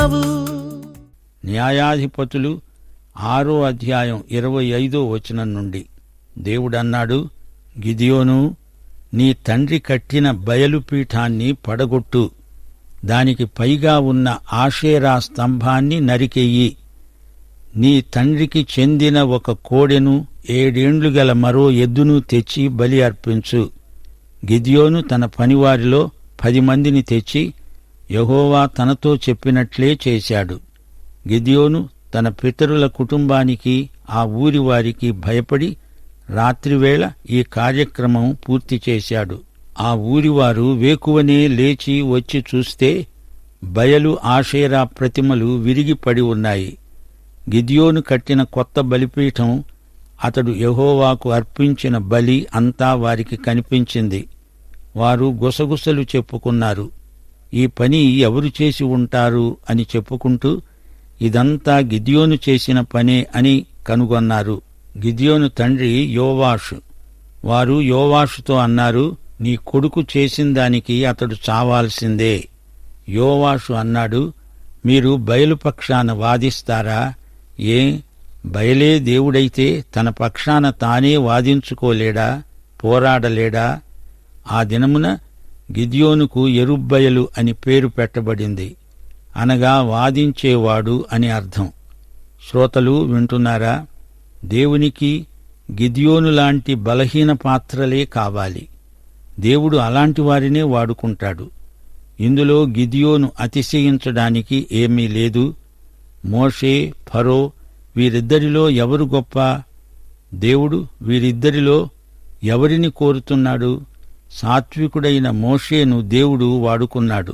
న్యాయాధిపతులు ఆరో అధ్యాయం ఇరవై ఐదో వచనం నుండి దేవుడన్నాడు గిదియోను నీ తండ్రి కట్టిన బయలుపీఠాన్ని పడగొట్టు దానికి పైగా ఉన్న ఆషేరా స్తంభాన్ని నరికెయ్యి నీ తండ్రికి చెందిన ఒక కోడెను ఏడేండ్లు గల మరో ఎద్దును తెచ్చి బలి అర్పించు గిదియోను తన పనివారిలో పది మందిని తెచ్చి యహోవా తనతో చెప్పినట్లే చేశాడు గిదియోను తన పితరుల కుటుంబానికి ఆ ఊరి వారికి భయపడి రాత్రివేళ ఈ కార్యక్రమం పూర్తి చేశాడు ఆ ఊరివారు వేకువనే లేచి వచ్చి చూస్తే బయలు ఆషేరా ప్రతిమలు విరిగి పడి ఉన్నాయి గిద్యోను కట్టిన కొత్త బలిపీఠం అతడు యెహోవాకు అర్పించిన బలి అంతా వారికి కనిపించింది వారు గుసగుసలు చెప్పుకున్నారు ఈ పని ఎవరు చేసి ఉంటారు అని చెప్పుకుంటూ ఇదంతా గిద్యోను చేసిన పనే అని కనుగొన్నారు గిద్యోను తండ్రి యోవాషు వారు యోవాషుతో అన్నారు నీ కొడుకు చేసిన దానికి అతడు చావాల్సిందే యోవాషు అన్నాడు మీరు బయలుపక్షాన వాదిస్తారా ఏ బయలే దేవుడైతే తన పక్షాన తానే వాదించుకోలేడా పోరాడలేడా ఆ దినమున గిద్యోనుకు ఎరుబ్బయలు అని పేరు పెట్టబడింది అనగా వాదించేవాడు అని అర్థం శ్రోతలు వింటున్నారా దేవునికి గిద్యోను లాంటి బలహీన పాత్రలే కావాలి దేవుడు అలాంటి వారినే వాడుకుంటాడు ఇందులో గిదియోను అతిశయించడానికి ఏమీ లేదు మోషే ఫరో వీరిద్దరిలో ఎవరు గొప్ప దేవుడు వీరిద్దరిలో ఎవరిని కోరుతున్నాడు సాత్వికుడైన మోషేను దేవుడు వాడుకున్నాడు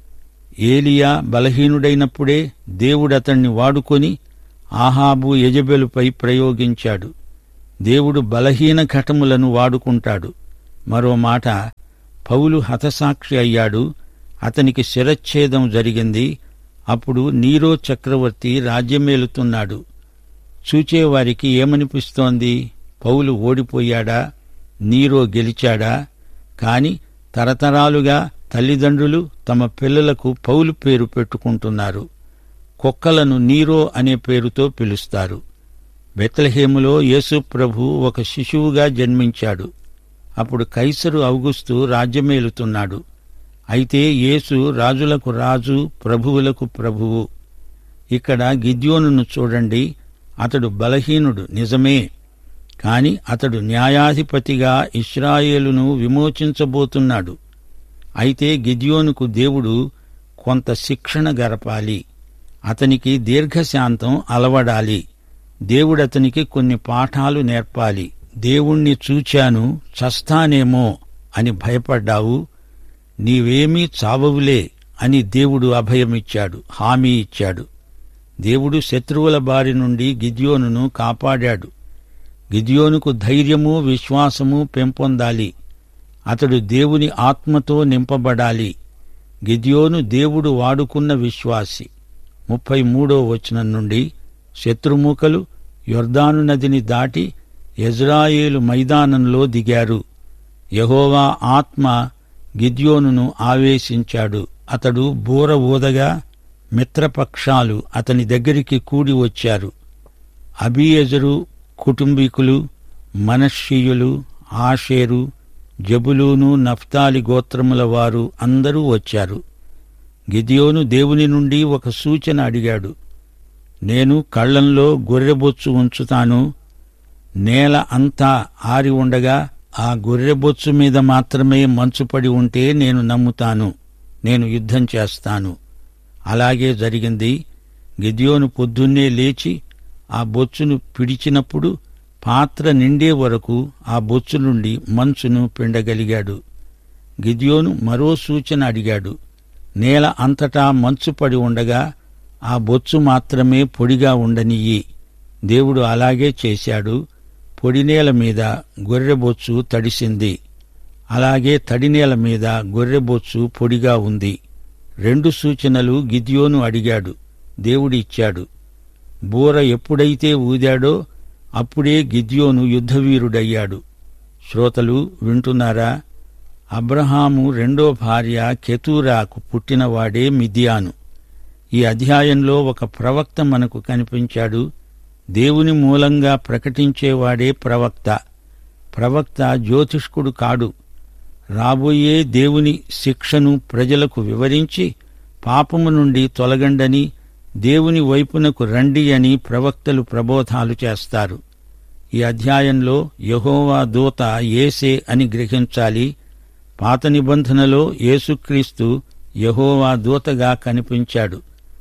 ఏలియా బలహీనుడైనప్పుడే దేవుడతణ్ణి వాడుకొని ఆహాబు యజబెలుపై ప్రయోగించాడు దేవుడు బలహీన ఘటములను వాడుకుంటాడు మరో మాట పౌలు హతసాక్షి అయ్యాడు అతనికి శిరచ్ఛేదం జరిగింది అప్పుడు నీరో చక్రవర్తి రాజ్యమేలుతున్నాడు చూచేవారికి ఏమనిపిస్తోంది పౌలు ఓడిపోయాడా నీరో గెలిచాడా కాని తరతరాలుగా తల్లిదండ్రులు తమ పిల్లలకు పౌలు పేరు పెట్టుకుంటున్నారు కుక్కలను నీరో అనే పేరుతో పిలుస్తారు బెత్లహేములో యేసు ప్రభు ఒక శిశువుగా జన్మించాడు అప్పుడు కైసరు ఔగుస్తు రాజ్యమేలుతున్నాడు అయితే యేసు రాజులకు రాజు ప్రభువులకు ప్రభువు ఇక్కడ గిద్యోనును చూడండి అతడు బలహీనుడు నిజమే కాని అతడు న్యాయాధిపతిగా ఇస్రాయేలును విమోచించబోతున్నాడు అయితే గిద్యోనుకు దేవుడు కొంత శిక్షణ గరపాలి అతనికి దీర్ఘశాంతం అలవడాలి దేవుడతనికి కొన్ని పాఠాలు నేర్పాలి దేవుణ్ణి చూచాను చస్తానేమో అని భయపడ్డావు నీవేమీ చావవులే అని దేవుడు అభయమిచ్చాడు హామీ ఇచ్చాడు దేవుడు శత్రువుల బారి నుండి గిద్యోనును కాపాడాడు గిద్యోనుకు ధైర్యము విశ్వాసము పెంపొందాలి అతడు దేవుని ఆత్మతో నింపబడాలి గిద్యోను దేవుడు వాడుకున్న విశ్వాసి ముప్పై మూడో వచనం నుండి శత్రుమూకలు యొర్దాను నదిని దాటి యజ్రాయేలు మైదానంలో దిగారు యహోవా ఆత్మ గిద్యోనును ఆవేశించాడు అతడు బూర ఊదగా మిత్రపక్షాలు అతని దగ్గరికి కూడి వచ్చారు అబియజరు కుటుంబీకులు మనషీయులు ఆషేరు జబులూను నఫ్తాలి గోత్రముల వారు అందరూ వచ్చారు గిదియోను దేవుని నుండి ఒక సూచన అడిగాడు నేను కళ్ళంలో గొర్రెబొచ్చు ఉంచుతాను నేల అంతా ఆరి ఉండగా ఆ గొర్రెబొచ్చు మీద మాత్రమే మంచుపడి ఉంటే నేను నమ్ముతాను నేను యుద్ధం చేస్తాను అలాగే జరిగింది గిద్యోను పొద్దున్నే లేచి ఆ బొచ్చును పిడిచినప్పుడు పాత్ర నిండే వరకు ఆ బొచ్చు నుండి మంచును పిండగలిగాడు గిద్యోను మరో సూచన అడిగాడు నేల అంతటా మంచు పడి ఉండగా ఆ బొచ్చు మాత్రమే పొడిగా ఉండనియ్యి దేవుడు అలాగే చేశాడు పొడినేల మీద గొర్రెబొచ్చు తడిసింది అలాగే తడినేల మీద గొర్రెబొచ్చు పొడిగా ఉంది రెండు సూచనలు గిద్యోను అడిగాడు దేవుడిచ్చాడు బూర ఎప్పుడైతే ఊదాడో అప్పుడే గిద్యోను యుద్ధవీరుడయ్యాడు శ్రోతలు వింటున్నారా అబ్రహాము రెండో భార్య కెతూరాకు పుట్టినవాడే మిదియాను ఈ అధ్యాయంలో ఒక ప్రవక్త మనకు కనిపించాడు దేవుని మూలంగా ప్రకటించేవాడే ప్రవక్త ప్రవక్త జ్యోతిష్కుడు కాడు రాబోయే దేవుని శిక్షను ప్రజలకు వివరించి పాపము నుండి తొలగండని దేవుని వైపునకు రండి అని ప్రవక్తలు ప్రబోధాలు చేస్తారు ఈ అధ్యాయంలో యహోవా దూత ఏసే అని గ్రహించాలి పాత నిబంధనలో యేసుక్రీస్తు యహోవా దూతగా కనిపించాడు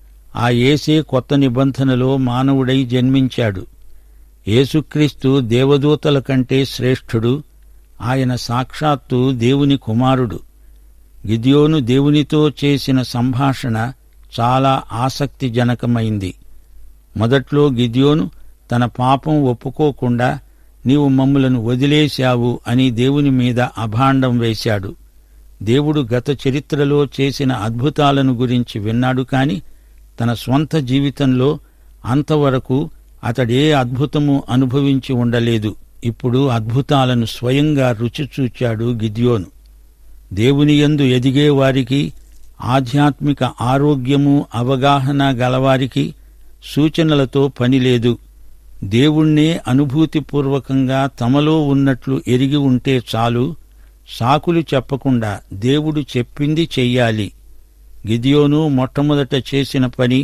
ఆ ఏసే కొత్త నిబంధనలో మానవుడై జన్మించాడు యేసుక్రీస్తు దేవదూతల కంటే శ్రేష్ఠుడు ఆయన సాక్షాత్తు దేవుని కుమారుడు గిద్యోను దేవునితో చేసిన సంభాషణ చాలా ఆసక్తిజనకమైంది మొదట్లో గిద్యోను తన పాపం ఒప్పుకోకుండా నీవు మమ్ములను వదిలేశావు అని దేవుని మీద అభాండం వేశాడు దేవుడు గత చరిత్రలో చేసిన అద్భుతాలను గురించి విన్నాడు కాని తన స్వంత జీవితంలో అంతవరకు అతడే అద్భుతము అనుభవించి ఉండలేదు ఇప్పుడు అద్భుతాలను స్వయంగా రుచి చూచాడు గిద్యోను దేవుని యందు ఎదిగే వారికి ఆధ్యాత్మిక ఆరోగ్యము అవగాహన గలవారికి సూచనలతో పనిలేదు దేవుణ్ణే అనుభూతిపూర్వకంగా తమలో ఉన్నట్లు ఎరిగి ఉంటే చాలు సాకులు చెప్పకుండా దేవుడు చెప్పింది చెయ్యాలి గిదియోను మొట్టమొదట చేసిన పని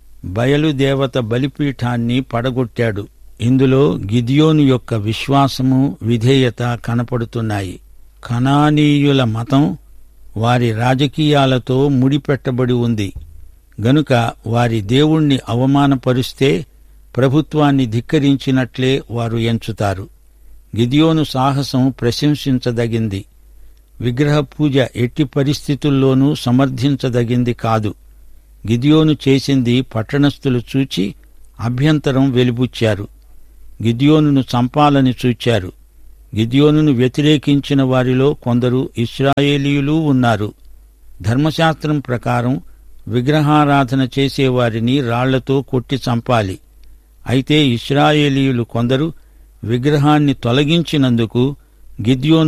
బయలుదేవత బలిపీఠాన్ని పడగొట్టాడు ఇందులో గిదియోను యొక్క విశ్వాసము విధేయత కనపడుతున్నాయి కనానీయుల మతం వారి రాజకీయాలతో ముడిపెట్టబడి ఉంది గనుక వారి దేవుణ్ణి అవమానపరుస్తే ప్రభుత్వాన్ని ధిక్కరించినట్లే వారు ఎంచుతారు గిదియోను సాహసం ప్రశంసించదగింది విగ్రహ పూజ ఎట్టి పరిస్థితుల్లోనూ సమర్థించదగింది కాదు గిదియోను చేసింది పట్టణస్థులు చూచి అభ్యంతరం వెలిబుచ్చారు గిదియోనును చంపాలని చూచారు గిదియోనును వ్యతిరేకించిన వారిలో కొందరు ఇస్రాయేలీయులు ఉన్నారు ధర్మశాస్త్రం ప్రకారం విగ్రహారాధన చేసేవారిని రాళ్లతో కొట్టి చంపాలి అయితే ఇస్రాయేలీయులు కొందరు విగ్రహాన్ని తొలగించినందుకు గిద్యోను